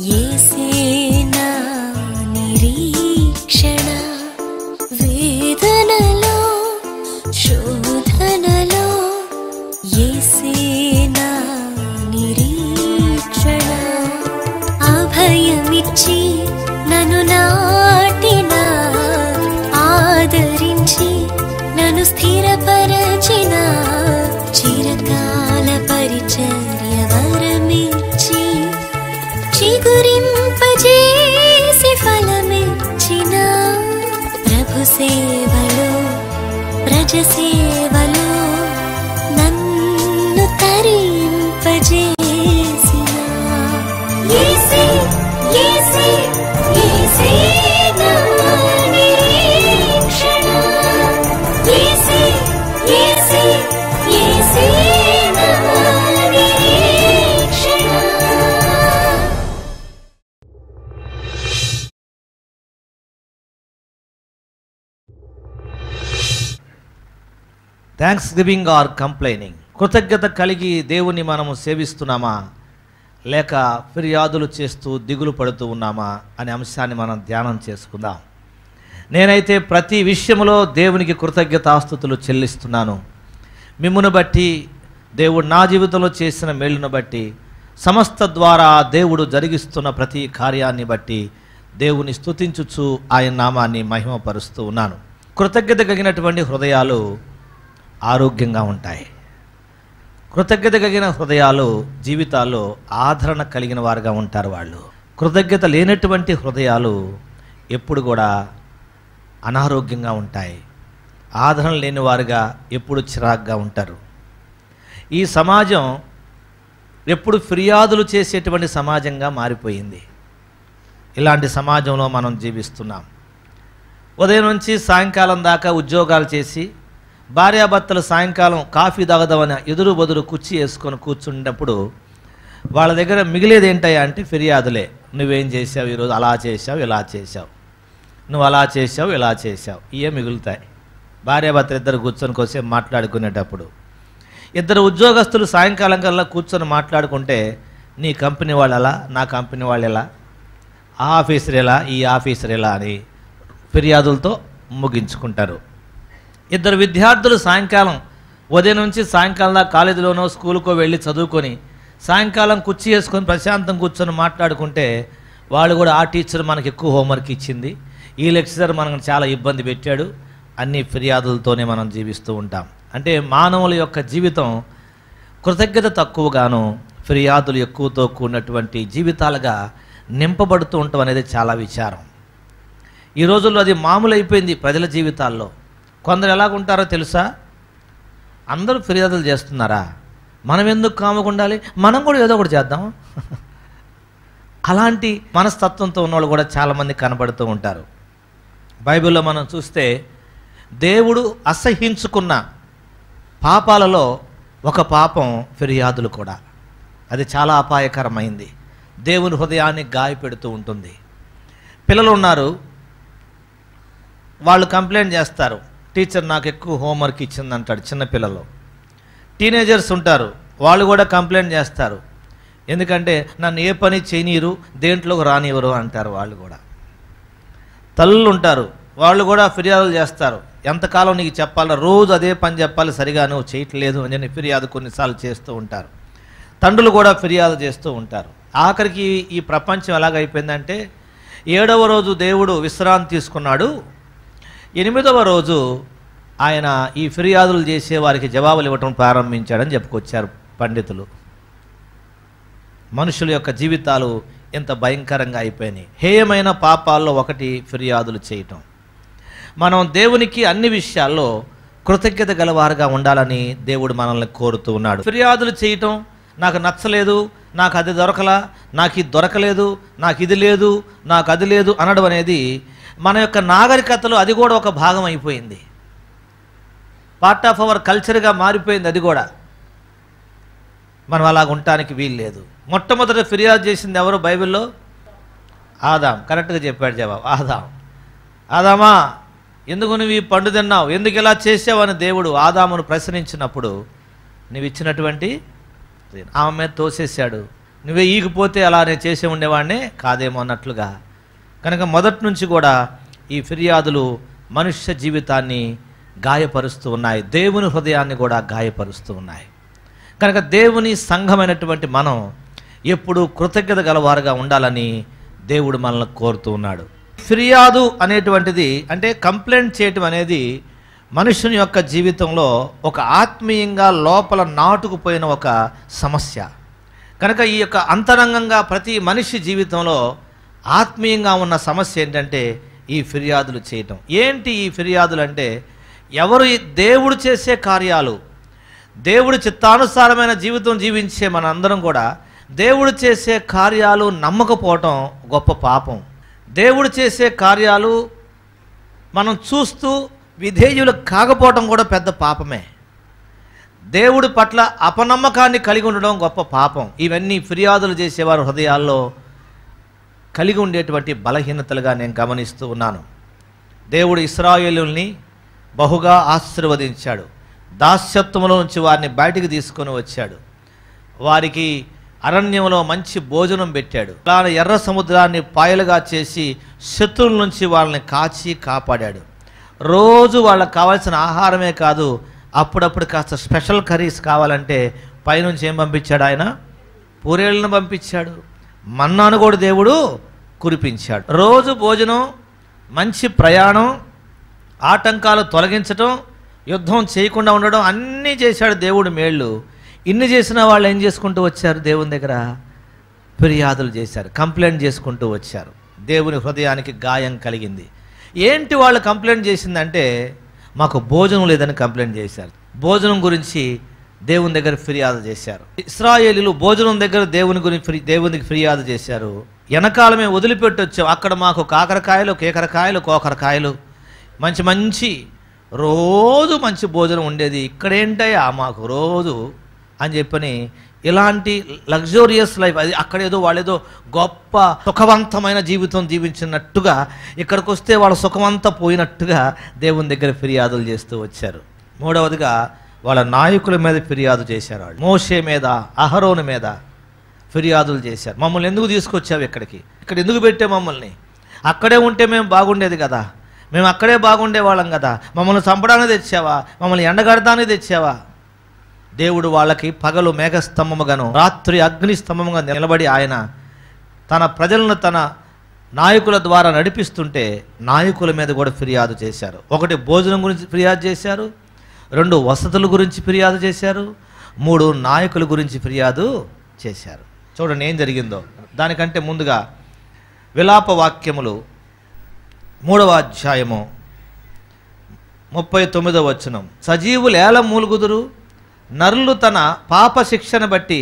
ఏసేనా నిరీక్షణ వేదనలో శోధనలో ఏసేనా నిరీక్షణ అభయమిచ్చి నన్ను నాటిన ఆదరించి నన్ను స్థిరపరచిన చిరకాల పరిచర్య వరమిచ్చి చిగురింపజేసి ఫలమిచ్చిన ప్రభు సేవలో ప్రజ సేవలో నన్ను తరింపజేసిన యేసే, యేసే, యేసే నా నిరీక్షణ. యేసే, యేసే, యేసే నా నిరీక్షణ. థ్యాంక్స్ గివింగ్ ఆర్ కంప్లైనింగ్ కృతజ్ఞత కలిగి దేవుని మనము సేవిస్తున్నామా లేక ఫిర్యాదులు చేస్తూ దిగులు పడుతూ ఉన్నామా అనే అంశాన్ని మనం ధ్యానం చేసుకుందాం నేనైతే ప్రతి విషయంలో దేవునికి కృతజ్ఞతాస్థుతులు చెల్లిస్తున్నాను మిమ్మును బట్టి దేవుడు నా జీవితంలో చేసిన మేలును బట్టి సమస్త ద్వారా దేవుడు జరిగిస్తున్న ప్రతి కార్యాన్ని బట్టి దేవుని స్తుతించుచు ఆయన నామాన్ని మహిమపరుస్తూ ఉన్నాను కృతజ్ఞత కలిగినటువంటి హృదయాలు ఆరోగ్యంగా ఉంటాయి కృతజ్ఞత కలిగిన హృదయాలు జీవితాల్లో ఆదరణ కలిగిన వారుగా ఉంటారు వాళ్ళు కృతజ్ఞత లేనటువంటి హృదయాలు ఎప్పుడు కూడా అనారోగ్యంగా ఉంటాయి ఆదరణ లేని వారుగా ఎప్పుడు చిరాగ్గా ఉంటారు ఈ సమాజం ఎప్పుడు ఫిర్యాదులు చేసేటువంటి సమాజంగా మారిపోయింది ఇలాంటి సమాజంలో మనం జీవిస్తున్నాం ఉదయం నుంచి సాయంకాలం దాకా ఉద్యోగాలు చేసి భార్యాభర్తలు సాయంకాలం కాఫీ తాగదామని ఎదురు బదురు కుర్చీ వేసుకొని కూర్చున్నప్పుడు వాళ్ళ దగ్గర మిగిలేది ఏంటయ్యా అంటే ఫిర్యాదులే నువ్వేం చేసావు ఈరోజు అలా చేసావు ఇలా చేసావు నువ్వు అలా చేసావు ఇలా చేసావు ఇవే మిగులుతాయి భార్యాభర్తలు ఇద్దరు కూర్చొని కోసేపు మాట్లాడుకునేటప్పుడు ఇద్దరు ఉద్యోగస్తులు సాయంకాలం కల్లా కూర్చొని మాట్లాడుకుంటే నీ కంపెనీ వాళ్ళు ఎలా నా కంపెనీ వాళ్ళు ఎలా ఆ ఆఫీసర్ ఎలా ఈ ఆఫీసర్ ఎలా అని ఫిర్యాదులతో ముగించుకుంటారు ఇద్దరు విద్యార్థులు సాయంకాలం ఉదయం నుంచి సాయంకాలం దాకా కాలేజీలోనో స్కూల్కో వెళ్ళి చదువుకొని సాయంకాలం కుర్చీ వేసుకొని ప్రశాంతం కూర్చొని మాట్లాడుకుంటే వాళ్ళు కూడా ఆ టీచర్ మనకి ఎక్కువ హోంవర్క్ ఇచ్చింది ఈ లెక్చరర్ మనకు చాలా ఇబ్బంది పెట్టాడు అన్ని ఫిర్యాదులతోనే మనం జీవిస్తూ ఉంటాం అంటే మానవుల యొక్క జీవితం కృతజ్ఞత తక్కువగాను ఫిర్యాదులు ఎక్కువతో కూడినటువంటి జీవితాలుగా నింపబడుతూ ఉండటం అనేది చాలా విచారం ఈ రోజుల్లో అది మామూలు అయిపోయింది ప్రజల జీవితాల్లో కొందరు ఎలాగుంటారో తెలుసా అందరూ ఫిర్యాదులు చేస్తున్నారా మనం ఎందుకు కాముగా ఉండాలి మనం కూడా ఏదో ఒకటి చేద్దాం అలాంటి మనస్తత్వంతో ఉన్నవాళ్ళు కూడా చాలామంది కనబడుతూ ఉంటారు బైబిల్లో మనం చూస్తే దేవుడు అసహించుకున్న పాపాలలో ఒక పాపం ఫిర్యాదులు కూడా అది చాలా అపాయకరమైంది దేవుని హృదయాన్ని గాయపెడుతూ ఉంటుంది పిల్లలు ఉన్నారు వాళ్ళు కంప్లైంట్ చేస్తారు టీచర్ నాకు ఎక్కువ హోంవర్క్ ఇచ్చింది అంటాడు చిన్నపిల్లలు టీనేజర్స్ ఉంటారు వాళ్ళు కూడా కంప్లైంట్ చేస్తారు ఎందుకంటే నన్ను ఏ పని చేయనీరు దేంట్లోకి రానివ్వరు అంటారు వాళ్ళు కూడా తల్లులు ఉంటారు వాళ్ళు కూడా ఫిర్యాదులు చేస్తారు ఎంతకాలం నీకు చెప్పాలి రోజు అదే పని చెప్పాలి సరిగా నువ్వు చేయట్లేదు అని చెప్పి ఫిర్యాదు కొన్నిసార్లు చేస్తూ ఉంటారు తండ్రులు కూడా ఫిర్యాదు చేస్తూ ఉంటారు ఆఖరికి ఈ ప్రపంచం ఎలాగైపోయిందంటే ఏడవ రోజు దేవుడు విశ్రాంతి తీసుకున్నాడు ఎనిమిదవ రోజు ఆయన ఈ ఫిర్యాదులు చేసే వారికి జవాబులు ఇవ్వటం ప్రారంభించాడని చెప్పుకొచ్చారు పండితులు మనుషుల యొక్క జీవితాలు ఎంత భయంకరంగా అయిపోయినాయి హేయమైన పాపాల్లో ఒకటి ఫిర్యాదులు చేయటం మనం దేవునికి అన్ని విషయాల్లో కృతజ్ఞత గలవారుగా ఉండాలని దేవుడు మనల్ని కోరుతూ ఉన్నాడు ఫిర్యాదులు చేయటం నాకు నచ్చలేదు నాకు అది దొరకలా నాకు ఇది దొరకలేదు నాకు ఇది లేదు నాకు అది లేదు అనడం అనేది మన యొక్క నాగరికతలో అది కూడా ఒక భాగం అయిపోయింది పార్ట్ ఆఫ్ అవర్ కల్చర్గా మారిపోయింది అది కూడా మనం అలాగ ఉండటానికి వీలు లేదు మొట్టమొదట ఫిర్యాదు చేసింది ఎవరు బైబిల్లో ఆదాం కరెక్ట్గా చెప్పాడు జవాబు ఆదాం ఆదామా ఎందుకు నువ్వు ఈ పండు తిన్నావు ఎందుకు ఇలా చేసావని దేవుడు ఆదామును ప్రశ్నించినప్పుడు నువ్వు ఇచ్చినటువంటి ఆమె మీద తోసేశాడు నువ్వే ఈగిపోతే అలా నేను చేసే ఉండేవాడినే కాదేమో అన్నట్లుగా కనుక మొదటి నుంచి కూడా ఈ ఫిర్యాదులు మనుష్య జీవితాన్ని గాయపరుస్తూ ఉన్నాయి దేవుని హృదయాన్ని కూడా గాయపరుస్తూ ఉన్నాయి కనుక దేవుని సంఘమైనటువంటి మనం ఎప్పుడు కృతజ్ఞత గలవారుగా ఉండాలని దేవుడు మనల్ని కోరుతూ ఉన్నాడు ఫిర్యాదు అనేటువంటిది అంటే కంప్లైంట్ చేయటం అనేది మనుషుని యొక్క జీవితంలో ఒక ఆత్మీయంగా లోపల నాటుకుపోయిన ఒక సమస్య కనుక ఈ యొక్క అంతరంగంగా ప్రతి మనిషి జీవితంలో ఆత్మీయంగా ఉన్న సమస్య ఏంటంటే ఈ ఫిర్యాదులు చేయటం ఏంటి ఈ ఫిర్యాదులు అంటే ఎవరు ఈ దేవుడు చేసే కార్యాలు దేవుడి చిత్తానుసారమైన జీవితం జీవించే మనందరం కూడా దేవుడు చేసే కార్యాలు నమ్మకపోవటం గొప్ప పాపం దేవుడు చేసే కార్యాలు మనం చూస్తూ విధేయులు కాకపోవటం కూడా పెద్ద పాపమే దేవుడి పట్ల అపనమ్మకాన్ని కలిగి ఉండడం గొప్ప పాపం ఇవన్నీ ఫిర్యాదులు చేసేవారి హృదయాల్లో కలిగి ఉండేటువంటి బలహీనతలుగా నేను గమనిస్తూ ఉన్నాను దేవుడు ఇస్రాయేలుల్ని బహుగా ఆశీర్వదించాడు దాస్యత్వంలో నుంచి వారిని బయటికి తీసుకొని వచ్చాడు వారికి అరణ్యంలో మంచి భోజనం పెట్టాడు అలా ఎర్ర సముద్రాన్ని పాయలుగా చేసి శత్రువుల నుంచి వాళ్ళని కాచి కాపాడాడు రోజు వాళ్ళకి కావాల్సిన ఆహారమే కాదు అప్పుడప్పుడు కాస్త స్పెషల్ కర్రీస్ కావాలంటే పైనుంచి ఏం పంపించాడు ఆయన పూరేళ్ళను పంపించాడు మన్నాను కూడా దేవుడు కురిపించాడు రోజు భోజనం మంచి ప్రయాణం ఆటంకాలు తొలగించటం యుద్ధం చేయకుండా ఉండడం అన్నీ చేశాడు దేవుడు మేళ్ళు ఇన్ని చేసిన వాళ్ళు ఏం చేసుకుంటూ వచ్చారు దేవుని దగ్గర ఫిర్యాదులు చేశారు కంప్లైంట్ చేసుకుంటూ వచ్చారు దేవుని హృదయానికి గాయం కలిగింది ఏంటి వాళ్ళు కంప్లైంట్ చేసిందంటే మాకు భోజనం లేదని కంప్లైంట్ చేశారు భోజనం గురించి దేవుని దగ్గర ఫిర్యాదు చేశారు ఇస్రాయేలీలు భోజనం దగ్గర దేవుని గురించి ఫిరి- దేవునికి ఫిర్యాదు చేశారు వెనకాలమే వదిలిపెట్టి వచ్చాం అక్కడ మాకు కాకరకాయలు కేకరకాయలు కోకరకాయలు మంచి మంచి రోజు మంచి భోజనం ఉండేది ఇక్కడేంటయ్యా మాకు రోజు అని చెప్పని ఇలాంటి లగ్జూరియస్ లైఫ్ అది అక్కడేదో వాళ్ళేదో గొప్ప సుఖవంతమైన జీవితం జీవించినట్టుగా ఇక్కడికి వస్తే వాళ్ళ సుఖమంతా పోయినట్టుగా దేవుని దగ్గర ఫిర్యాదులు చేస్తూ వచ్చారు మూడవదిగా వాళ్ళ నాయకుల మీద ఫిర్యాదు చేశారు వాళ్ళు మోషే మీద అహరోను మీద ఫిర్యాదులు చేశారు మమ్మల్ని ఎందుకు తీసుకొచ్చావు ఇక్కడికి ఇక్కడ ఎందుకు పెట్టే మమ్మల్ని అక్కడే ఉంటే మేము బాగుండేది కదా మేము అక్కడే బాగుండే వాళ్ళం కదా మమ్మల్ని చంపడానికి తెచ్చావా మమ్మల్ని ఎండగడడానికి తెచ్చావా దేవుడు వాళ్ళకి పగలు మేఘస్తంభముగాను రాత్రి అగ్ని స్తంభముగా నిలబడి ఆయన తన ప్రజలను తన నాయకుల ద్వారా నడిపిస్తుంటే నాయకుల మీద కూడా ఫిర్యాదు చేశారు ఒకటి భోజనం గురించి ఫిర్యాదు చేశారు రెండు వసతుల గురించి ఫిర్యాదు చేశారు మూడు నాయకుల గురించి ఫిర్యాదు చేశారు చూడండి ఏం జరిగిందో దానికంటే ముందుగా విలాప వాక్యములు మూడవ అధ్యాయము ముప్పై తొమ్మిదవ వచనం సజీవులు ఏల మూలుగుదురు నరులు తన పాప శిక్షణ బట్టి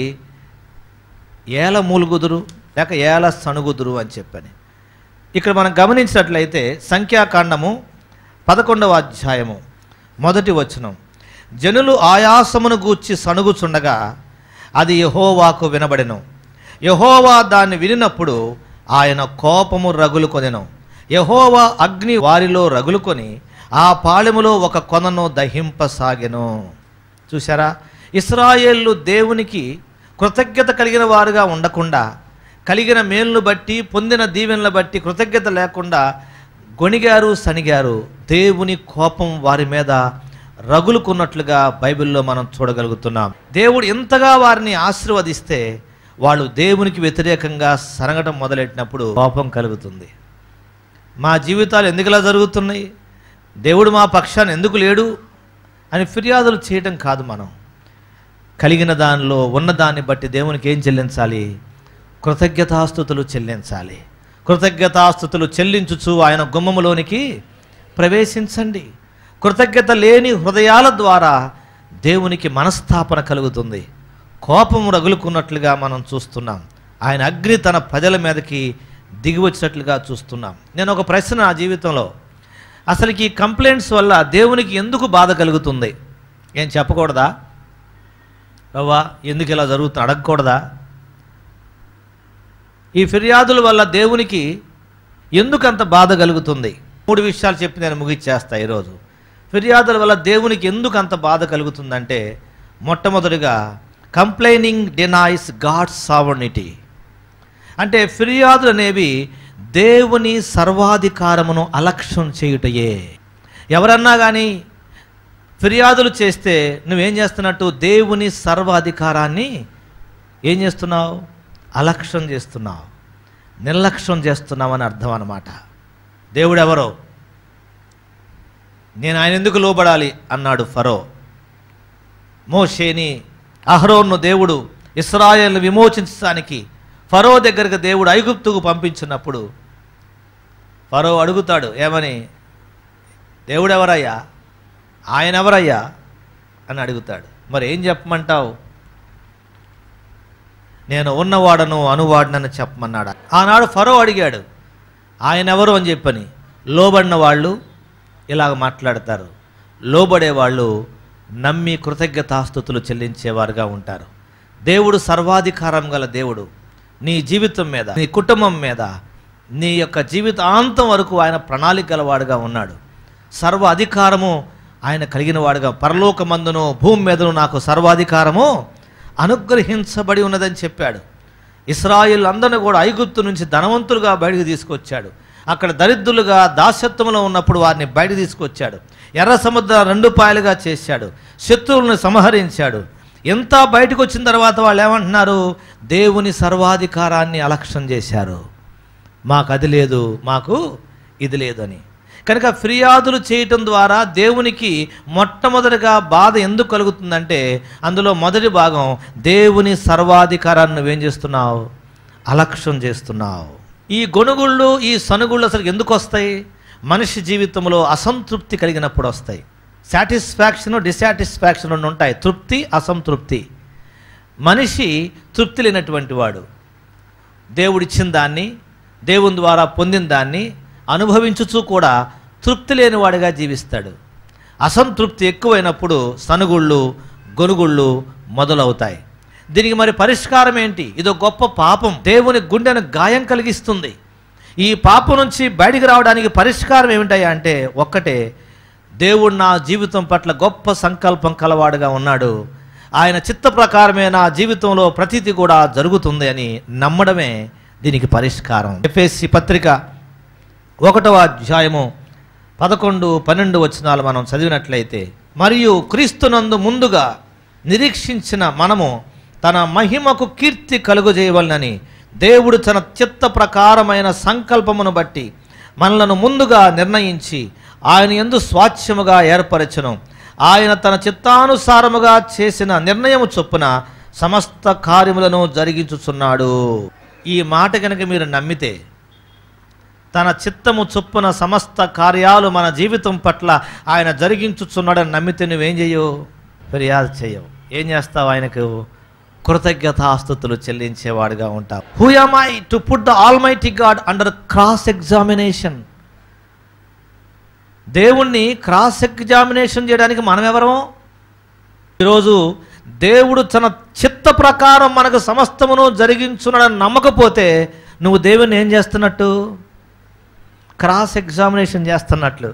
ఏల మూలుగుదురు లేక ఏల సణుగుదురు అని చెప్పని ఇక్కడ మనం గమనించినట్లయితే సంఖ్యాకాండము పదకొండవ అధ్యాయము మొదటి వచనం జనులు ఆయాసమును గూర్చి సణుగుచుండగా అది యహోవాకు వినబడెను యహోవా దాన్ని వినినప్పుడు ఆయన కోపము రగులుకొనెను యహోవా అగ్ని వారిలో రగులుకొని ఆ పాళెములో ఒక కొనను దహింపసాగెను చూసారా ఇస్రాయేళ్ళు దేవునికి కృతజ్ఞత కలిగిన వారుగా ఉండకుండా కలిగిన మేలును బట్టి పొందిన దీవెనలు బట్టి కృతజ్ఞత లేకుండా గొణిగారు సనిగారు దేవుని కోపం వారి మీద రగులుకున్నట్లుగా బైబిల్లో మనం చూడగలుగుతున్నాం దేవుడు ఎంతగా వారిని ఆశీర్వదిస్తే వాళ్ళు దేవునికి వ్యతిరేకంగా సనగటం మొదలెట్టినప్పుడు కోపం కలుగుతుంది మా జీవితాలు ఎందుకు ఇలా జరుగుతున్నాయి దేవుడు మా పక్షాన్ని ఎందుకు లేడు అని ఫిర్యాదులు చేయటం కాదు మనం కలిగిన దానిలో ఉన్న దాన్ని బట్టి దేవునికి ఏం చెల్లించాలి కృతజ్ఞతాస్థుతులు చెల్లించాలి కృతజ్ఞతాస్థుతులు చెల్లించుచు ఆయన గుమ్మములోనికి ప్రవేశించండి కృతజ్ఞత లేని హృదయాల ద్వారా దేవునికి మనస్తాపన కలుగుతుంది కోపం రగులుకున్నట్లుగా మనం చూస్తున్నాం ఆయన అగ్ని తన ప్రజల మీదకి దిగి వచ్చినట్లుగా చూస్తున్నాం నేను ఒక ప్రశ్న నా జీవితంలో అసలుకి ఈ కంప్లైంట్స్ వల్ల దేవునికి ఎందుకు బాధ కలుగుతుంది ఏం చెప్పకూడదా రవ్వా ఎందుకు ఇలా జరుగుతుంది అడగకూడదా ఈ ఫిర్యాదుల వల్ల దేవునికి ఎందుకు అంత బాధ కలుగుతుంది మూడు విషయాలు చెప్పి నేను ముగిచ్చేస్తా ఈరోజు ఫిర్యాదుల వల్ల దేవునికి ఎందుకు అంత బాధ కలుగుతుందంటే మొట్టమొదటిగా కంప్లైనింగ్ డినైస్ గాడ్స్ సావర్నిటీ అంటే ఫిర్యాదులు అనేవి దేవుని సర్వాధికారమును అలక్ష్యం చేయుటయే ఎవరన్నా కానీ ఫిర్యాదులు చేస్తే నువ్వేం చేస్తున్నట్టు దేవుని సర్వాధికారాన్ని ఏం చేస్తున్నావు అలక్ష్యం చేస్తున్నావు నిర్లక్ష్యం చేస్తున్నావు అని అర్థం అన్నమాట దేవుడు ఎవరో నేను ఆయన ఎందుకు లోబడాలి అన్నాడు ఫరో మోషేని అహరోన్ను దేవుడు ఇస్రాయేల్ను విమోచించడానికి ఫరో దగ్గరికి దేవుడు ఐగుప్తుకు పంపించినప్పుడు ఫరో అడుగుతాడు ఏమని దేవుడు ఎవరయ్యా ఆయన ఎవరయ్యా అని అడుగుతాడు మరి ఏం చెప్పమంటావు నేను ఉన్నవాడను అనువాడనని చెప్పమన్నాడు ఆనాడు ఫరో అడిగాడు ఆయన ఎవరు అని చెప్పని లోబడిన వాళ్ళు ఇలాగ మాట్లాడతారు లోబడే వాళ్ళు నమ్మి కృతజ్ఞతాస్థుతులు చెల్లించేవారుగా ఉంటారు దేవుడు సర్వాధికారం గల దేవుడు నీ జీవితం మీద నీ కుటుంబం మీద నీ యొక్క జీవితాంతం వరకు ఆయన ప్రణాళిక గలవాడుగా ఉన్నాడు సర్వ అధికారము ఆయన కలిగిన వాడుగా పరలోకమందును భూమి మీదను నాకు సర్వాధికారము అనుగ్రహించబడి ఉన్నదని చెప్పాడు ఇస్రాయిల్ అందరిని కూడా ఐగుప్తు నుంచి ధనవంతులుగా బయటకు తీసుకొచ్చాడు అక్కడ దరిద్రులుగా దాస్యత్వంలో ఉన్నప్పుడు వారిని బయట తీసుకొచ్చాడు ఎర్ర సముద్ర రెండు పాయలుగా చేశాడు శత్రువులను సంహరించాడు ఎంత బయటకు వచ్చిన తర్వాత వాళ్ళు ఏమంటున్నారు దేవుని సర్వాధికారాన్ని అలక్ష్యం చేశారు మాకు అది లేదు మాకు ఇది లేదని కనుక ఫిర్యాదులు చేయటం ద్వారా దేవునికి మొట్టమొదటిగా బాధ ఎందుకు కలుగుతుందంటే అందులో మొదటి భాగం దేవుని సర్వాధికారాన్ని నువ్వేం చేస్తున్నావు అలక్ష్యం చేస్తున్నావు ఈ గొనుగుళ్ళు ఈ సనుగుళ్ళు అసలు ఎందుకు వస్తాయి మనిషి జీవితంలో అసంతృప్తి కలిగినప్పుడు వస్తాయి సాటిస్ఫాక్షన్ డిసాటిస్ఫాక్షన్ రెండు ఉంటాయి తృప్తి అసంతృప్తి మనిషి తృప్తి లేనటువంటి వాడు దేవుడిచ్చిన దాన్ని దేవుని ద్వారా పొందిన దాన్ని అనుభవించుచూ కూడా తృప్తి లేనివాడిగా జీవిస్తాడు అసంతృప్తి ఎక్కువైనప్పుడు సనుగుళ్ళు గొనుగుళ్ళు మొదలవుతాయి దీనికి మరి పరిష్కారం ఏంటి ఇదో గొప్ప పాపం దేవుని గుండెను గాయం కలిగిస్తుంది ఈ పాపం నుంచి బయటికి రావడానికి పరిష్కారం ఏమిటయ్యా అంటే ఒక్కటే దేవుడు నా జీవితం పట్ల గొప్ప సంకల్పం కలవాడుగా ఉన్నాడు ఆయన చిత్త ప్రకారమే నా జీవితంలో ప్రతిదీ కూడా జరుగుతుంది అని నమ్మడమే దీనికి పరిష్కారం ఎఫ్ఎస్సి పత్రిక ఒకటవ అధ్యాయము పదకొండు పన్నెండు వచనాలు మనం చదివినట్లయితే మరియు క్రీస్తునందు ముందుగా నిరీక్షించిన మనము తన మహిమకు కీర్తి కలుగజేయవలనని దేవుడు తన చిత్త ప్రకారమైన సంకల్పమును బట్టి మనలను ముందుగా నిర్ణయించి ఆయన ఎందు స్వాచ్ఛముగా ఏర్పరచను ఆయన తన చిత్తానుసారముగా చేసిన నిర్ణయము చొప్పున సమస్త కార్యములను జరిగించుచున్నాడు ఈ మాట కనుక మీరు నమ్మితే తన చిత్తము చొప్పున సమస్త కార్యాలు మన జీవితం పట్ల ఆయన జరిగించుచున్నాడని నమ్మితే నువ్వేం చేయవు ఫిర్యాదు చేయవు ఏం చేస్తావు ఆయనకు కృతజ్ఞతాస్తుతులు చెల్లించేవాడుగా ఉంటావు who am I to put the almighty God under cross examination దేవుణ్ణి క్రాస్ ఎగ్జామినేషన్ చేయడానికి మనం ఎవరము ఈరోజు దేవుడు తన చిత్త ప్రకారం మనకు సమస్తమును జరిగించున్నాడని నమ్మకపోతే నువ్వు దేవుని ఏం చేస్తున్నట్టు క్రాస్ ఎగ్జామినేషన్ చేస్తున్నట్లు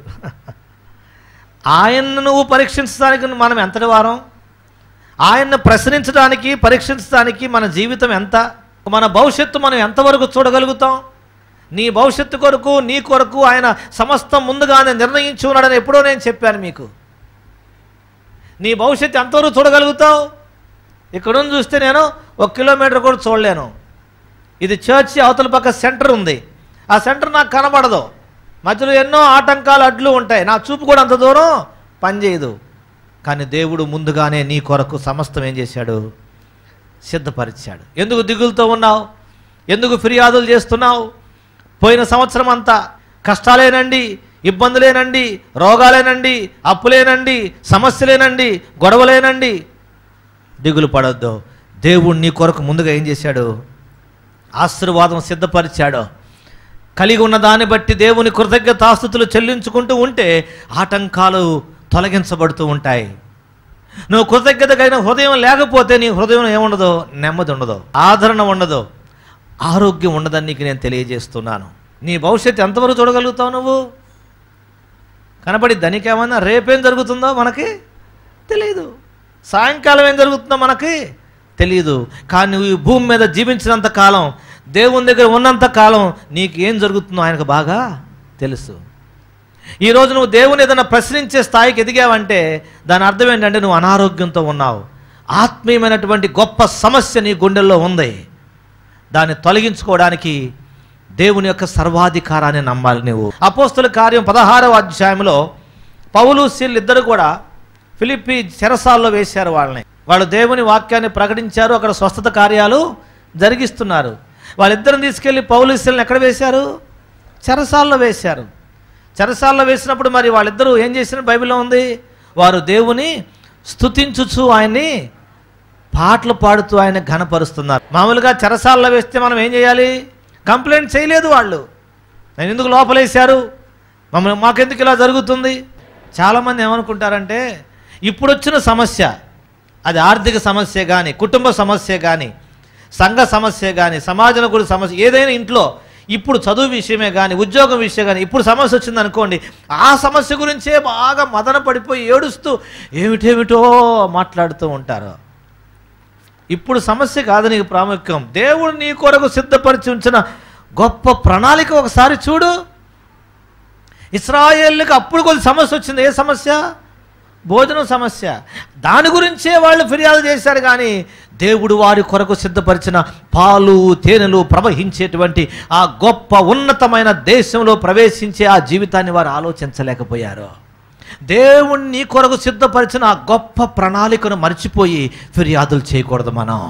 ఆయన్ను నువ్వు పరీక్షించడానికి మనం ఎంతటి వారం ఆయన్ను ప్రశ్నించడానికి పరీక్షించడానికి మన జీవితం ఎంత మన భవిష్యత్తు మనం ఎంతవరకు చూడగలుగుతాం నీ భవిష్యత్తు కొరకు నీ కొరకు ఆయన సమస్తం ముందుగానే నిర్ణయించి ఉన్నాడని ఎప్పుడో నేను చెప్పాను మీకు నీ భవిష్యత్తు ఎంతవరకు చూడగలుగుతావు ఇక్కడుండి చూస్తే నేను ఒక కిలోమీటర్ కూడా చూడలేను ఇది చర్చి అవతల పక్క సెంటర్ ఉంది ఆ సెంటర్ నాకు కనబడదు మధ్యలో ఎన్నో ఆటంకాలు అడ్లు ఉంటాయి నా చూపు కూడా అంత దూరం పనిచేయదు కానీ దేవుడు ముందుగానే నీ కొరకు సమస్తం ఏం చేశాడు సిద్ధపరిచాడు ఎందుకు దిగులుతో ఉన్నావు ఎందుకు ఫిర్యాదులు చేస్తున్నావు పోయిన సంవత్సరం అంతా కష్టాలేనండి ఇబ్బందులేనండి రోగాలేనండి అప్పులేనండి సమస్యలేనండి గొడవలేనండి దిగులు పడొద్దు దేవుడు నీ కొరకు ముందుగా ఏం చేశాడు ఆశీర్వాదం సిద్ధపరిచాడు కలిగి ఉన్న దాన్ని బట్టి దేవుని కృతజ్ఞతాస్థుతులు చెల్లించుకుంటూ ఉంటే ఆటంకాలు తొలగించబడుతూ ఉంటాయి నువ్వు కృతజ్ఞత కలిగిన హృదయం లేకపోతే నీ హృదయం ఏముండదు నెమ్మది ఉండదు ఆదరణ ఉండదు ఆరోగ్యం ఉండదని నీకు నేను తెలియజేస్తున్నాను నీ భవిష్యత్తు ఎంతవరకు చూడగలుగుతావు నువ్వు కనబడి దానికేమన్నా రేపేం జరుగుతుందో మనకి తెలియదు సాయంకాలం ఏం జరుగుతుందో మనకి తెలియదు కానీ నువ్వు ఈ భూమి మీద జీవించినంత కాలం దేవుని దగ్గర ఉన్నంత కాలం నీకు ఏం జరుగుతుందో ఆయనకు బాగా తెలుసు ఈరోజు నువ్వు దేవుని ఏదైనా ప్రశ్నించే స్థాయికి ఎదిగావంటే దాని అర్థం ఏంటంటే నువ్వు అనారోగ్యంతో ఉన్నావు ఆత్మీయమైనటువంటి గొప్ప సమస్య నీ గుండెల్లో ఉంది దాన్ని తొలగించుకోవడానికి దేవుని యొక్క సర్వాధికారాన్ని నమ్మాలి నువ్వు అపోస్తుల కార్యం పదహారవ అధ్యాయంలో పౌలు శీల్ ఇద్దరు కూడా ఫిలిప్పి చెరసాల్లో వేశారు వాళ్ళని వాళ్ళు దేవుని వాక్యాన్ని ప్రకటించారు అక్కడ స్వస్థత కార్యాలు జరిగిస్తున్నారు వాళ్ళిద్దరిని తీసుకెళ్లి పౌలు శీలను ఎక్కడ వేశారు చెరసాల్లో వేశారు చెరసాల్లో వేసినప్పుడు మరి వాళ్ళిద్దరూ ఏం చేసిన బైబిల్లో ఉంది వారు దేవుని స్తుతించుచు ఆయన్ని పాటలు పాడుతూ ఆయన ఘనపరుస్తున్నారు మామూలుగా చెరసాల్లో వేస్తే మనం ఏం చేయాలి కంప్లైంట్ చేయలేదు వాళ్ళు నేను ఎందుకు లోపలేశారు మమ్మల్ని మాకెందుకు ఇలా జరుగుతుంది చాలామంది ఏమనుకుంటారంటే ఇప్పుడు వచ్చిన సమస్య అది ఆర్థిక సమస్య కానీ కుటుంబ సమస్య కానీ సంఘ సమస్య కానీ సమాజంలో కూడా సమస్య ఏదైనా ఇంట్లో ఇప్పుడు చదువు విషయమే కానీ ఉద్యోగం విషయం కానీ ఇప్పుడు సమస్య వచ్చింది అనుకోండి ఆ సమస్య గురించే బాగా మదన పడిపోయి ఏడుస్తూ ఏమిటేమిటో మాట్లాడుతూ ఉంటారు ఇప్పుడు సమస్య కాదు నీకు ప్రాముఖ్యం దేవుడు నీ కొరకు సిద్ధపరిచి ఉంచిన గొప్ప ప్రణాళిక ఒకసారి చూడు ఇస్రాయేళ్ళకి అప్పుడు కొద్ది సమస్య వచ్చింది ఏ సమస్య భోజనం సమస్య దాని గురించే వాళ్ళు ఫిర్యాదు చేశారు కానీ దేవుడు వారి కొరకు సిద్ధపరిచిన పాలు తేనెలు ప్రవహించేటువంటి ఆ గొప్ప ఉన్నతమైన దేశంలో ప్రవేశించే ఆ జీవితాన్ని వారు ఆలోచించలేకపోయారు దేవుణ్ణి నీ కొరకు సిద్ధపరిచిన ఆ గొప్ప ప్రణాళికను మర్చిపోయి ఫిర్యాదులు చేయకూడదు మనం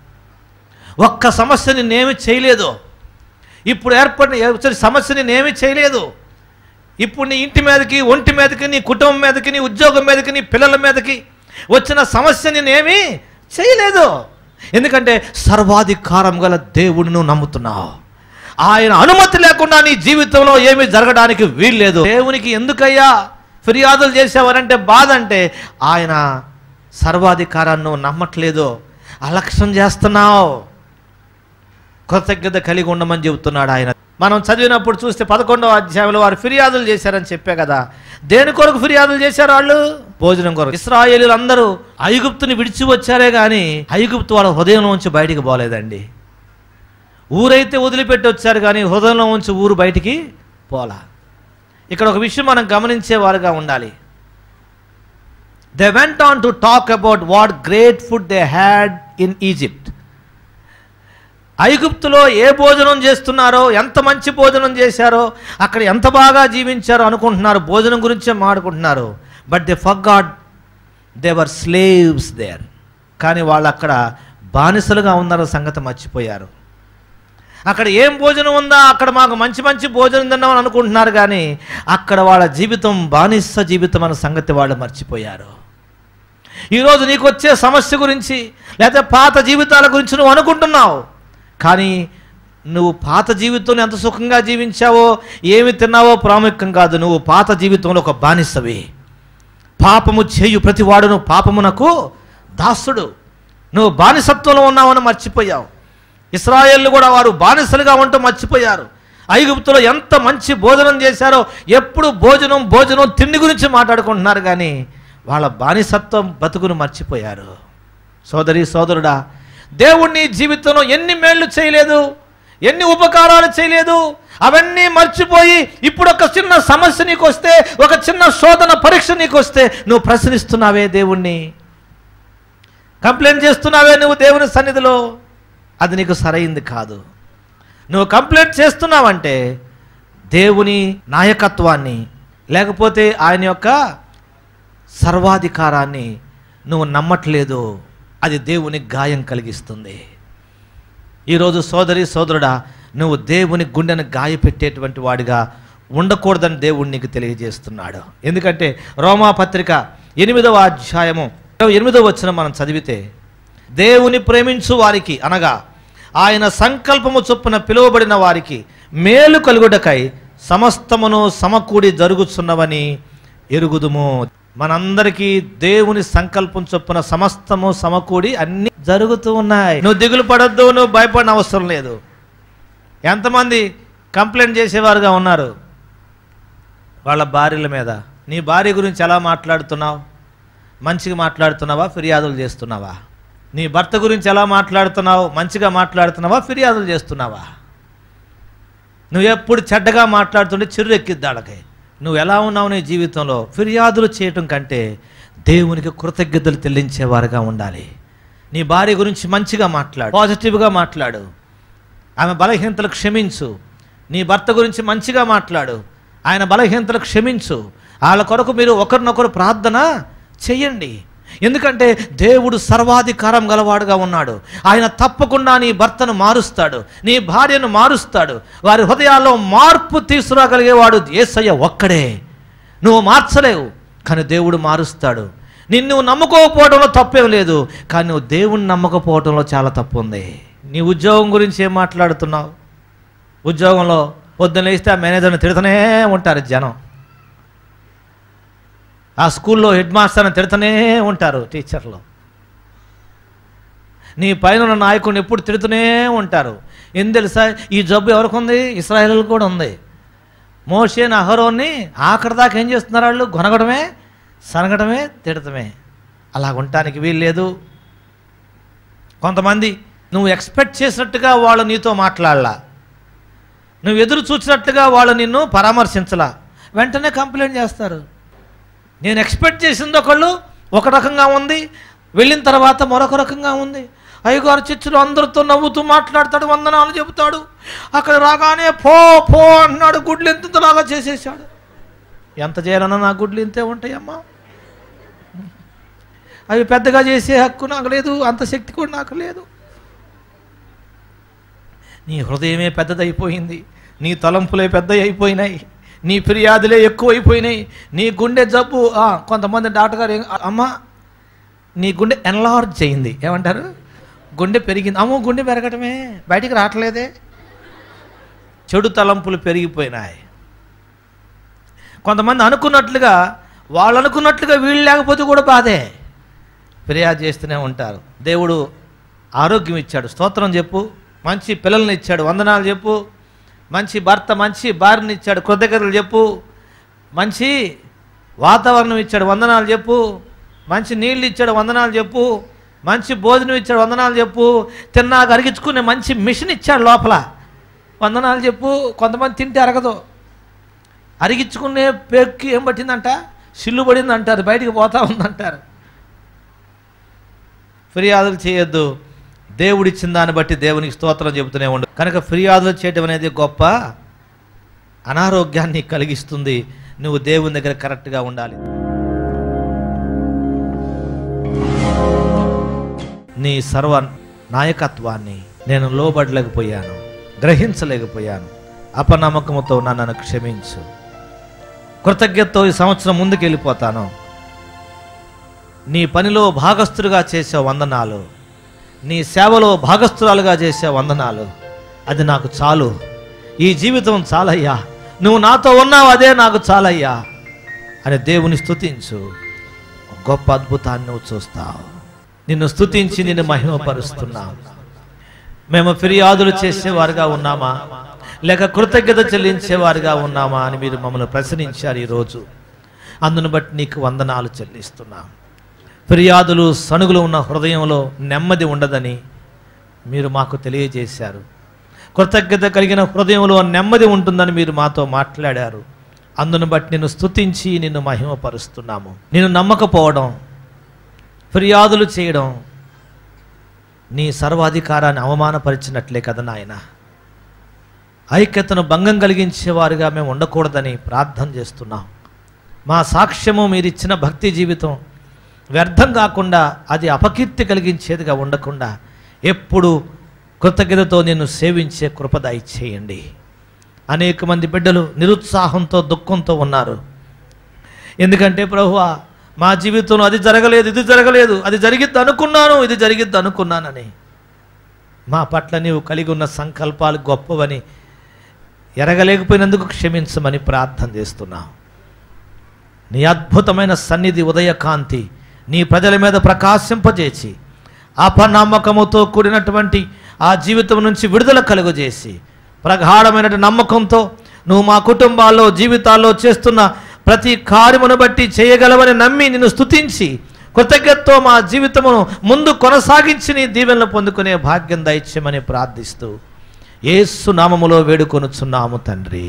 ఒక్క సమస్య నేనేమి చేయలేదు ఇప్పుడు ఏర్పడిన ఏ- సమస్య నేనేమి చేయలేదు ఇప్పుడు నీ ఇంటి మీదకి ఒంటి మీదకి నీ కుటుంబం మీదకి నీ ఉద్యోగం మీదకి నీ పిల్లల మీదకి వచ్చిన సమస్య నేనేమి చేయలేదు ఎందుకంటే సర్వాధికారం గల దేవుడిని నువ్వు నమ్ముతున్నావు ఆయన అనుమతి లేకుండా నీ జీవితంలో ఏమీ జరగడానికి వీల్లేదు దేవునికి ఎందుకయ్యా ఫిర్యాదులు చేసావనంటే బాధ అంటే ఆయన సర్వాధికారాన్ని నువ్వు నమ్మట్లేదు అలక్ష్యం చేస్తున్నావు కృతజ్ఞత కలిగి ఉండమని చెబుతున్నాడు ఆయన మనం చదివినప్పుడు చూస్తే పదకొండవ అధ్యాయంలో వారు ఫిర్యాదులు చేశారని చెప్పే కదా దేని కొరకు ఫిర్యాదులు చేశారు వాళ్ళు భోజనం కొరకు ఇస్రాయేలీలు అందరూ ఐగుప్తుని విడిచి వచ్చారే కానీ ఐగుప్తు వాళ్ళ హృదయంలో ఉంచి బయటికి పోలేదండి ఊరైతే వదిలిపెట్టి వచ్చారు కానీ హృదయంలో ఉంచి ఊరు బయటికి పోలా ఇక్కడ ఒక విషయం మనం గమనించేవారుగా ఉండాలి they went on to talk about what great food they had in Egypt ఐగుప్తులో ఏ భోజనం చేస్తున్నారో ఎంత మంచి భోజనం చేశారో అక్కడ ఎంత బాగా జీవించారో అనుకుంటున్నారు భోజనం గురించే మాడుకుంటున్నారు but they forgot they were slaves there కానీ వాళ్ళు అక్కడ బానిసలుగా ఉన్నారో సంగతి మర్చిపోయారు అక్కడ ఏం భోజనం ఉందా అక్కడ మాకు మంచి మంచి భోజనం తిన్నామని అనుకుంటున్నారు కానీ అక్కడ వాళ్ళ జీవితం బానిస జీవితం అన్న సంగతి వాళ్ళు మర్చిపోయారు ఈరోజు నీకు వచ్చే సమస్య గురించి లేకపోతే పాత జీవితాల గురించి నువ్వు అనుకుంటున్నావు కానీ నువ్వు పాత జీవితంలో ఎంత సుఖంగా జీవించావో ఏమి తిన్నావో ప్రాముఖ్యం కాదు నువ్వు పాత జీవితంలో ఒక బానిసవి పాపము చేయు ప్రతి వాడును పాపమునకు దాసుడు నువ్వు బానిసత్వంలో ఉన్నావని మర్చిపోయావు ఇస్రాయేళ్ళు కూడా వారు బానిసలుగా ఉంటూ మర్చిపోయారు ఐగుప్తులో ఎంత మంచి భోజనం చేశారో ఎప్పుడు భోజనం భోజనం తిండి గురించి మాట్లాడుకుంటున్నారు కానీ వాళ్ళ బానిసత్వం బతుకును మర్చిపోయారు సోదరి సోదరుడా దేవుణ్ణి జీవితంలో ఎన్ని మేళ్ళు చేయలేదు ఎన్ని ఉపకారాలు చేయలేదు అవన్నీ మర్చిపోయి ఇప్పుడు ఒక చిన్న సమస్య నీకు వస్తే ఒక చిన్న శోధన పరీక్ష నీకు వస్తే నువ్వు ప్రశ్నిస్తున్నావే దేవుణ్ణి కంప్లైంట్ చేస్తున్నావే నువ్వు దేవుని సన్నిధిలో అది నీకు సరైంది కాదు నువ్వు కంప్లైంట్ చేస్తున్నావంటే దేవుని నాయకత్వాన్ని లేకపోతే ఆయన యొక్క సర్వాధికారాన్ని నువ్వు నమ్మట్లేదు అది దేవుని గాయం కలిగిస్తుంది ఈరోజు సోదరి సోదరుడా నువ్వు దేవుని గుండెను గాయపెట్టేటువంటి వాడిగా ఉండకూడదని దేవుడు నీకు తెలియజేస్తున్నాడు ఎందుకంటే రోమా పత్రిక ఎనిమిదవ అధ్యాయము ఎనిమిదవ వచ్చిన మనం చదివితే దేవుని ప్రేమించు వారికి అనగా ఆయన సంకల్పము చొప్పున పిలువబడిన వారికి మేలు కలుగుటకై సమస్తమును సమకూడి జరుగుతున్నవని ఎరుగుదుము మనందరికీ దేవుని సంకల్పం చొప్పున సమస్తము సమకూడి అన్ని జరుగుతూ ఉన్నాయి నువ్వు దిగులు పడొద్దు నువ్వు భయపడిన అవసరం లేదు ఎంతమంది కంప్లైంట్ చేసేవారుగా ఉన్నారు వాళ్ళ భార్యల మీద నీ భార్య గురించి ఎలా మాట్లాడుతున్నావు మంచిగా మాట్లాడుతున్నావా ఫిర్యాదులు చేస్తున్నావా నీ భర్త గురించి ఎలా మాట్లాడుతున్నావు మంచిగా మాట్లాడుతున్నావా ఫిర్యాదులు చేస్తున్నావా నువ్వు ఎప్పుడు చెడ్డగా మాట్లాడుతుంటే చిర్రు ఎక్కిద్ది వాళ్ళకి నువ్వు ఎలా ఉన్నావు నీ జీవితంలో ఫిర్యాదులు చేయటం కంటే దేవునికి కృతజ్ఞతలు చెల్లించేవారుగా ఉండాలి నీ భార్య గురించి మంచిగా మాట్లాడు పాజిటివ్గా మాట్లాడు ఆమె బలహీనతలు క్షమించు నీ భర్త గురించి మంచిగా మాట్లాడు ఆయన బలహీనతలు క్షమించు వాళ్ళ కొరకు మీరు ఒకరినొకరు ప్రార్థన చెయ్యండి ఎందుకంటే దేవుడు సర్వాధికారం గలవాడుగా ఉన్నాడు ఆయన తప్పకుండా నీ భర్తను మారుస్తాడు నీ భార్యను మారుస్తాడు వారి హృదయాల్లో మార్పు తీసుకురాగలిగేవాడు ఏసయ్య ఒక్కడే నువ్వు మార్చలేవు కానీ దేవుడు మారుస్తాడు నిన్ను నమ్ముకోకపోవడంలో తప్పేం లేదు కానీ నువ్వు దేవుణ్ణి నమ్మకపోవడంలో చాలా తప్పు ఉంది నీ ఉద్యోగం గురించి ఏం మాట్లాడుతున్నావు ఉద్యోగంలో పొద్దున్న లేస్తే ఆ మేనేజర్ని తిడుతూనే ఉంటారు జనం ఆ స్కూల్లో హెడ్ మాస్టర్ని తిడుతూనే ఉంటారు టీచర్లు నీ పైన ఉన్న నాయకుడిని ఎప్పుడు తిడుతూనే ఉంటారు ఏం తెలుసా ఈ జబ్బు ఎవరికి ఉంది ఇస్రాయేల్ కూడా ఉంది మోషేని అహరోన్ని ఆఖరి దాకా ఏం చేస్తున్నారు వాళ్ళు కొనగడమే సనగడమే తిడటమే అలా ఉండటానికి వీల్లేదు కొంతమంది నువ్వు ఎక్స్పెక్ట్ చేసినట్టుగా వాళ్ళు నీతో మాట్లాడలా నువ్వు ఎదురు చూసినట్టుగా వాళ్ళు నిన్ను పరామర్శించలా వెంటనే కంప్లైంట్ చేస్తారు నేను ఎక్స్పెక్ట్ చేసింది ఒకళ్ళు ఒక రకంగా ఉంది వెళ్ళిన తర్వాత మరొక రకంగా ఉంది అయ్యగారు చర్చిలో అందరితో నవ్వుతూ మాట్లాడతాడు వందనాలు చెబుతాడు అక్కడ రాగానే పో పో అన్నాడు గుడ్లు ఎంతలాగా చేసేసాడు ఎంత చేయాలన్నా నా గుడ్లు ఇంతే ఉంటాయమ్మా అవి పెద్దగా చేసే హక్కు నాకు లేదు అంత శక్తి కూడా నాకు లేదు నీ హృదయమే పెద్దదైపోయింది నీ తలంపులే పెద్దవి అయిపోయినాయి నీ ఫిర్యాదులే ఎక్కువైపోయినాయి నీ గుండె జబ్బు ఆ, కొంతమంది డాక్టర్ గారు ఏం- అమ్మ నీ గుండె ఎన్లార్జ్ అయింది ఏమంటారు గుండె పెరిగింది అమ్మో గుండె పెరగటమే బయటికి రావట్లేదే చెడు తలంపులు పెరిగిపోయినాయి కొంతమంది అనుకున్నట్లుగా వాళ్ళు అనుకున్నట్లుగా వీళ్ళు లేకపోతే కూడా బాధే ఫిర్యాదు చేస్తూనే ఉంటారు దేవుడు ఆరోగ్యం ఇచ్చాడు స్తోత్రం చెప్పు మంచి పిల్లల్ని ఇచ్చాడు వందనాలు చెప్పు మంచి భర్త మంచి భార్యని ఇచ్చాడు కృతజ్ఞతలు చెప్పు మంచి వాతావరణం ఇచ్చాడు వందనాలు చెప్పు మంచి నీళ్ళు ఇచ్చాడు వందనాలు చెప్పు మంచి భోజనం ఇచ్చాడు వందనాలు చెప్పు తిన్నాక అరిగించుకునే మంచి మిషన్ ఇచ్చాడు లోపల వందనాలు చెప్పు కొంతమంది తింటే అరగదు అరిగించుకునే పేక్కి ఏం పట్టిందంట సిల్లు పడింది అంటారు బయటికి పోతా ఉందంటారు ఫిర్యాదులు చేయొద్దు దేవుడిచ్చిన దాన్ని బట్టి దేవునికి స్తోత్రం చెబుతూనే ఉండు కనుక ఫిర్యాదులు చేయడం అనేది గొప్ప అనారోగ్యాన్ని కలిగిస్తుంది నువ్వు దేవుని దగ్గర కరెక్ట్గా ఉండాలి నీ సర్వ నాయకత్వాన్ని నేను లోబడలేకపోయాను గ్రహించలేకపోయాను అపనమ్మకముతో నన్ను క్షమించు కృతజ్ఞతతో ఈ సంవత్సరం ముందుకు వెళ్ళిపోతాను నీ పనిలో భాగస్థులుగా చేసే వందనాలు నీ సేవలో భాగస్థురాలుగా చేసే వందనాలు అది నాకు చాలు ఈ జీవితం చాలయ్యా నువ్వు నాతో ఉన్నావు అదే నాకు చాలయ్యా అని దేవుని స్తుతించు గొప్ప అద్భుతాన్ని నువ్వు చూస్తావు నిన్ను స్తుతించి నిన్ను మహిమపరుస్తున్నావు మేము ఫిర్యాదులు చేసేవారుగా ఉన్నామా లేక కృతజ్ఞత చెల్లించేవారుగా ఉన్నామా అని మీరు మమ్మల్ని ప్రశ్నించారు ఈరోజు అందును బట్టి నీకు వందనాలు చెల్లిస్తున్నాం ఫిర్యాదులు సణుగులు ఉన్న హృదయంలో నెమ్మది ఉండదని మీరు మాకు తెలియజేశారు కృతజ్ఞత కలిగిన హృదయంలో నెమ్మది ఉంటుందని మీరు మాతో మాట్లాడారు అందును బట్టి నిన్ను స్తుతించి నిన్ను మహిమపరుస్తున్నాము నిన్ను నమ్మకపోవడం ఫిర్యాదులు చేయడం నీ సర్వాధికారాన్ని అవమానపరిచినట్లే కదా నాయన ఐక్యతను భంగం కలిగించేవారుగా మేము ఉండకూడదని ప్రార్థన చేస్తున్నాం మా సాక్ష్యము మీరిచ్చిన భక్తి జీవితం వ్యర్థం కాకుండా అది అపకీర్తి కలిగించేదిగా ఉండకుండా ఎప్పుడు కృతజ్ఞతతో నిన్ను సేవించే కృపద ఇచ్చేయండి అనేక మంది బిడ్డలు నిరుత్సాహంతో దుఃఖంతో ఉన్నారు ఎందుకంటే ప్రభువా మా జీవితంలో అది జరగలేదు ఇది జరగలేదు అది జరిగిద్ది అనుకున్నాను ఇది జరిగిద్ది అనుకున్నానని మా పట్ల నీవు కలిగి ఉన్న సంకల్పాలు గొప్పవని ఎరగలేకపోయినందుకు క్షమించమని ప్రార్థన చేస్తున్నాం నీ అద్భుతమైన సన్నిధి ఉదయకాంతి నీ ప్రజల మీద ప్రకాశింపజేసి అపనమ్మకముతో కూడినటువంటి ఆ జీవితం నుంచి విడుదల కలుగజేసి ప్రగాఢమైన నమ్మకంతో నువ్వు మా కుటుంబాల్లో జీవితాల్లో చేస్తున్న ప్రతి కార్యమును బట్టి చేయగలవని నమ్మి నిన్ను స్తుతించి కృతజ్ఞతతో మా జీవితమును ముందు కొనసాగించి నీ దీవెనలు పొందుకునే భాగ్యం దయచేయమని ప్రార్థిస్తూ యేసు నామములో వేడుకొనుచున్నాము తండ్రి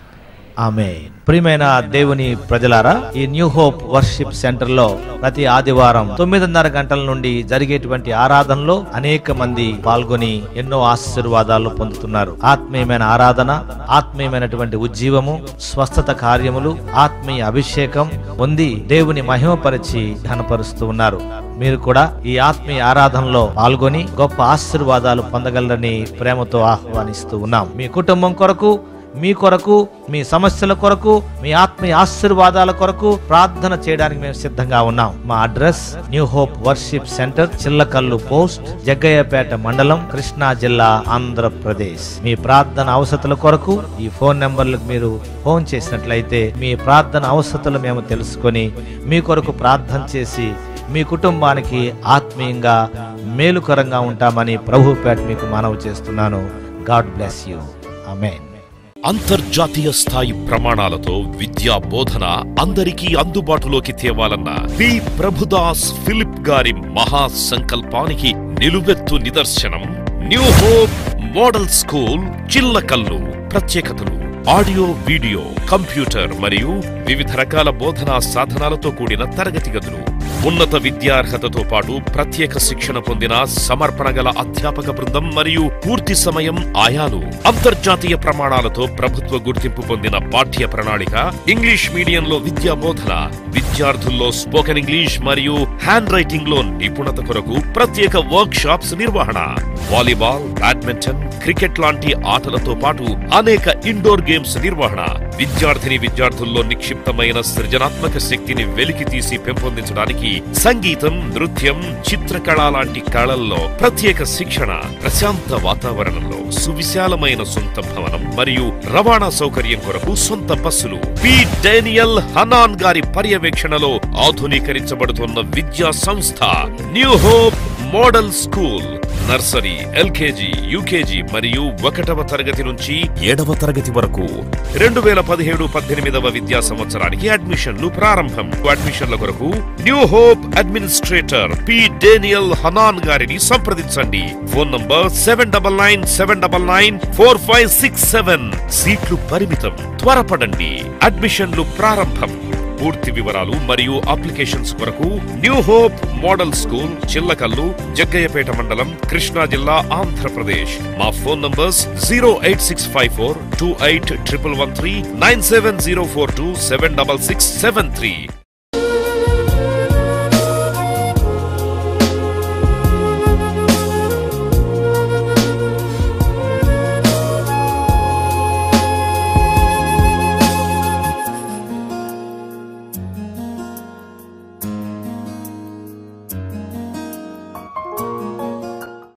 ఆమె ప్రియమైన దేవుని ప్రజలారా ఈ న్యూ హోప్ వర్షిప్ సెంటర్ లో ప్రతి ఆదివారం తొమ్మిదిన్నర గంటల నుండి జరిగేటువంటి ఆరాధనలో అనేక మంది పాల్గొని ఎన్నో ఆశీర్వాదాలు పొందుతున్నారు ఆత్మీయమైన ఆరాధన ఆత్మీయమైనటువంటి ఉజ్జీవము స్వస్థత కార్యములు ఆత్మీయ అభిషేకం పొంది దేవుని మహిమపరిచి ఘనపరుస్తూ ఉన్నారు మీరు కూడా ఈ ఆత్మీయ ఆరాధనలో పాల్గొని గొప్ప ఆశీర్వాదాలు పొందగలరని ప్రేమతో ఆహ్వానిస్తూ ఉన్నాం మీ కుటుంబం కొరకు మీ కొరకు మీ సమస్యల కొరకు మీ ఆత్మీయ ఆశీర్వాదాల కొరకు ప్రార్థన చేయడానికి మేము సిద్ధంగా ఉన్నాం మా address New Hope worship centre Chillakallu post Jaggayyapeta మండలం కృష్ణా జిల్లా ఆంధ్రప్రదేశ్ మీ ప్రార్థన అవసరతల కొరకు ఈ ఫోన్ నెంబర్లకు మీరు ఫోన్ చేసినట్లయితే మీ ప్రార్థన అవసరతలు మేము తెలుసుకొని మీ కొరకు ప్రార్థన చేసి మీ కుటుంబానికి ఆత్మీయంగా మేలుకరంగా ఉంటామని ప్రభుపేట మీకు మనవి చేస్తున్నాను గాడ్ బ్లెస్ యూ ఆమెన్ అంతర్జాతీయ స్థాయి ప్రమాణాలతో విద్యా బోధన అందరికీ అందుబాటులోకి తేవాలన్న పి ప్రభుదాస్ ఫిలిప్ గారి మహా సంకల్పానికి నిలువెత్తు నిదర్శనం New Hope model school Chillakallu ప్రత్యేకతలు ఆడియో వీడియో కంప్యూటర్ మరియు వివిధ రకాల బోధనా సాధనాలతో కూడిన తరగతి గదులు ఉన్నత విద్యార్హతతో పాటు ప్రత్యేక శిక్షణ పొందిన సమర్పణ గల అధ్యాపక బృందం మరియు పూర్తి సమయం ఆయాలు అంతర్జాతీయ ప్రమాణాలతో ప్రభుత్వ గుర్తింపు పొందిన పాఠ్య ప్రణాళిక ఇంగ్లీష్ మీడియంలో విద్యా బోధన విద్యార్థుల్లో స్పోకెన్ ఇంగ్లీష్ మరియు హ్యాండ్ రైటింగ్ లో నిపుణత కొరకు ప్రత్యేక వర్క్ షాప్స్ నిర్వహణ వాలీబాల్ బ్యాడ్మింటన్ క్రికెట్ లాంటి ఆటలతో పాటు అనేక ఇండోర్ గేమ్స్ నిర్వహణ విద్యార్థిని విద్యార్థుల్లో నిక్షిప్తమైన సృజనాత్మక శక్తిని వెలికి తీసి పెంపొందించడానికి సంగీతం నృత్యం చిత్రకళ లాంటి కళల్లో ప్రత్యేక శిక్షణ ప్రశాంత వాతావరణంలో సువిశాలమైన సొంత భవనం మరియు రవాణా సౌకర్యం కొరకు సొంత బస్సులు పి డేనియల్ హనాన్ గారి పర్యవేక్షణలో ఆధునీకరించబడుతున్న విద్యా సంస్థ New Hope model school nursery LKG UKG మరియు ఒకటవ తరగతి నుంచి ఏడవ తరగతి వరకు రెండు వేల పదిహేడు పద్దెనిమిదవ విద్యా సంవత్సరానికి అడ్మిషన్లు ప్రారంభం అడ్మిషన్ల కొరకు New Hope administrator P Daniel Hanan గారిని సంప్రదించండి phone number seven double nine seven double nine four five six seven సీట్లు పరిమితం త్వరపడండి అడ్మిషన్లు ప్రారంభం పూర్తి వివరాలు మరియు అప్లికేషన్స్ కొరకు New Hope model school Chillakallu Jaggayyapeta మండలం కృష్ణా జిల్లా ఆంధ్రప్రదేశ్ మా phone numbers zero eight six five four two eight triple one three nine seven zero four two seven double six seven three